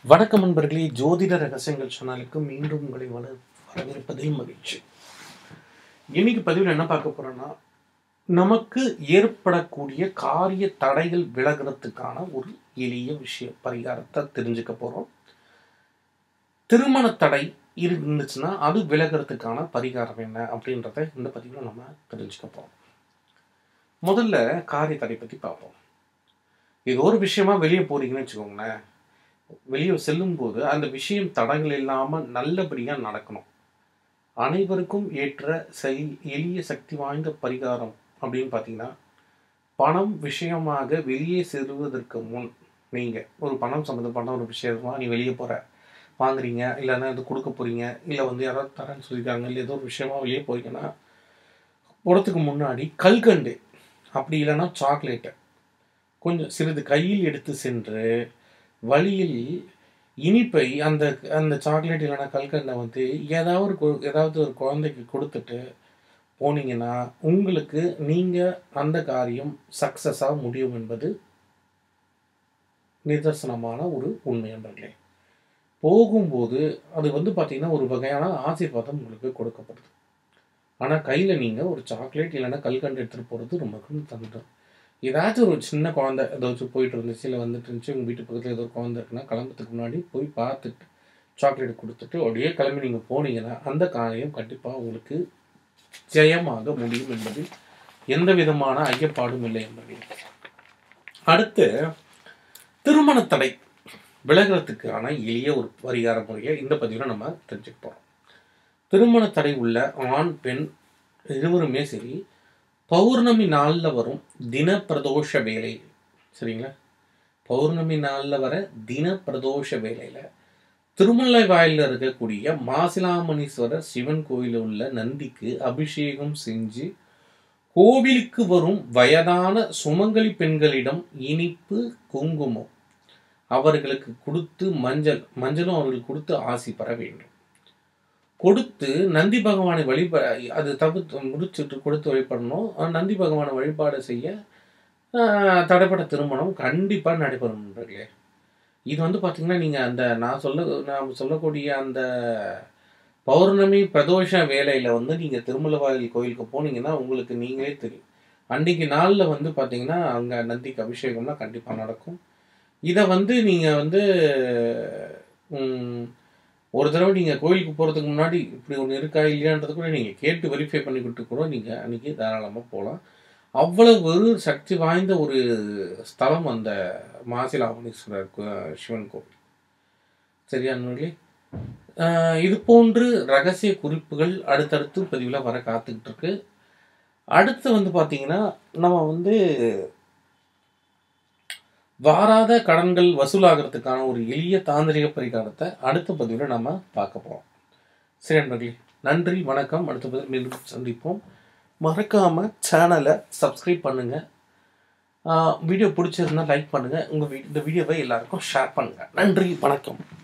வணக்கம் நண்பர்களே ஜோதிட ரகசியங்கள் சேனலுக்கு மீண்டும் உங்களை வர வரவேற்பதில் மகிழ்ச்சி இன்னைக்கு பதிவில் என்ன பார்க்க போறோம்னா நமக்கு ஏற்படக்கூடிய காரிய தடைகள் விலகிறதுக்கான ஒரு எளிய விஷய பரிகாரத்தை தெரிஞ்சுக்க போறோம் திருமண தடை இருந்துச்சுன்னா அது விலகிறதுக்கான பரிகாரம் என்ன அப்படின்றத இந்த பதிவில் நம்ம தெரிஞ்சுக்க போறோம் முதல்ல காரிய தடை பற்றி பார்ப்போம் இது ஒரு விஷயமா வெளியே போறீங்கன்னு வச்சுக்கோங்களேன் வெளியே செல்லும்போது அந்த விஷயம் தடங்கள் இல்லாமல் நல்லபடியாக நடக்கணும் அனைவருக்கும் ஏற்ற செய் எளிய சக்தி வாய்ந்த பரிகாரம் அப்படின்னு பார்த்தீங்கன்னா பணம் விஷயமாக வெளியே செல்வதற்கு முன் நீங்கள் ஒரு பணம் சம்மந்தப்பட்ட ஒரு விஷயமா நீ வெளியே போகிற வாங்குறீங்க இல்லைன்னா இது கொடுக்க போகிறீங்க இல்லை வந்து யாராவது தரேன்னு சொல்லியிருக்காங்க இல்லை ஏதோ ஒரு விஷயமா வெளியே போறீங்கன்னா போகிறதுக்கு முன்னாடி கல்கண்டு அப்படி இல்லைன்னா சாக்லேட்டை கொஞ்சம் சிறிது கையில் எடுத்து சென்று வழியில் இனிப்பை அந்த அந்த சாக்லேட் இல்லைன்னா கல்கண்டை வந்து ஏதாவது ஒரு கு- ஏதாவது ஒரு குழந்தைக்கு கொடுத்துட்டு போனீங்கன்னா உங்களுக்கு நீங்கள் அந்த காரியம் சக்ஸஸாக முடியும் என்பது நிதர்சனமான ஒரு உண்மை நண்பர்களே போகும்போது அது வந்து பார்த்தீங்கன்னா ஒரு வகையான ஆசீர்வாதம் உங்களுக்கு கொடுக்கப்படுது ஆனால் கையில் நீங்கள் ஒரு சாக்லேட் இல்லைன்னா கல்கண்டு எடுத்துகிட்டு போகிறது ரொம்ப தந்துடும் ஏதாச்சும் ஒரு சின்ன குழந்தை ஏதாச்சும் போயிட்டு இருந்துச்சு இல்லை வந்துட்டு இருந்துச்சு உங்கள் வீட்டு பக்கத்தில் ஏதோ ஒரு குழந்தை இருக்குன்னா கிளம்புறதுக்கு முன்னாடி போய் பார்த்துட்டு சாக்லேட் கொடுத்துட்டு அப்படியே கிளம்பி நீங்கள் போனீங்கன்னா அந்த காரியம் கண்டிப்பாக உங்களுக்கு ஜெயமாக முடியும் என்பதில் எந்த விதமான ஐயப்பாடும் இல்லை என்பது அடுத்து திருமண தடை விலகிறதுக்கான எளிய ஒரு பரிகார முறையை இந்த பதிவில் நம்ம தெரிஞ்சுக்க போகிறோம் திருமண தடை உள்ள ஆண் பெண் இருவருமே சரி பௌர்ணமி நாளில் வரும் தின பிரதோஷ வேலை சரிங்களா பௌர்ணமி நாளில் வர தின பிரதோஷ வேலையில் திருமலை வாயிலில் இருக்கக்கூடிய மாசிலாமணீஸ்வரர் சிவன் கோயிலில் உள்ள நந்திக்கு அபிஷேகம் செஞ்சு கோவிலுக்கு வரும் வயதான சுமங்கலி பெண்களிடம் இனிப்பு குங்குமம் அவர்களுக்கு கொடுத்து மஞ்சள் மஞ்சளும் அவர்களுக்கு கொடுத்து ஆசி பெற வேண்டும் கொடுத்து நந்தி பகவானை வழிப அது தவிர்த்து முடிச்சுட்டு கொடுத்து வழிபடணும் ஆஹ் நந்தி பகவானை வழிபாடு செய்ய ஆஹ் தடைப்பட்ட திருமணம் கண்டிப்பாக நடைபெறும் நண்பர்களே இது வந்து பார்த்தீங்கன்னா நீங்கள் அந்த நான் சொல்ல நான் சொல்லக்கூடிய அந்த பௌர்ணமி பிரதோஷ வேலையில் வந்து நீங்கள் திருமலவாயில் கோயிலுக்கு போனீங்கன்னா உங்களுக்கு நீங்களே தெரியும் அன்றைக்கு நாளில் வந்து பார்த்தீங்கன்னா அங்கே நந்திக்கு அபிஷேகம்லாம் கண்டிப்பாக நடக்கும் இதை வந்து நீங்கள் வந்து ம், ஒரு தடவை நீங்கள் கோயிலுக்கு போகிறதுக்கு முன்னாடி இப்படி ஒன்று இருக்கா இல்லையான்றது கூட நீங்கள் கேட்டு வெரிஃபை பண்ணிக்கிட்டு கூட நீங்கள் அன்றைக்கி தாராளமாக போகலாம் அவ்வளவு ஒரு சக்தி வாய்ந்த ஒரு ஸ்தலம் அந்த மாசிலாமணீஸ்வரர் கோ- சிவன் கோவில் சரியா நண்பர்களே ஆஹ் இது போன்று ரகசிய குறிப்புகள் அடுத்தடுத்து பதிவில் வர காத்துக்கிட்டு இருக்கு அடுத்து வந்து பார்த்தீங்கன்னா நம்ம வந்து வாராத கடன்கள் வசூலாகிறதுக்கான ஒரு எளிய தாந்திரிக பரிகாரத்தை அடுத்த பதிவில் நம்ம பார்க்க போகிறோம் சரி நண்பர்களே நன்றி வணக்கம் அடுத்த பதிவில் மீண்டும் சந்திப்போம் மறக்காம சேனலை சப்ஸ்கிரைப் பண்ணுங்க வீடியோ பிடிச்சிருந்தா லைக் பண்ணுங்க உங்க வீ- இந்த வீடியோவை எல்லாருக்கும் ஷேர் பண்ணுங்க நன்றி வணக்கம்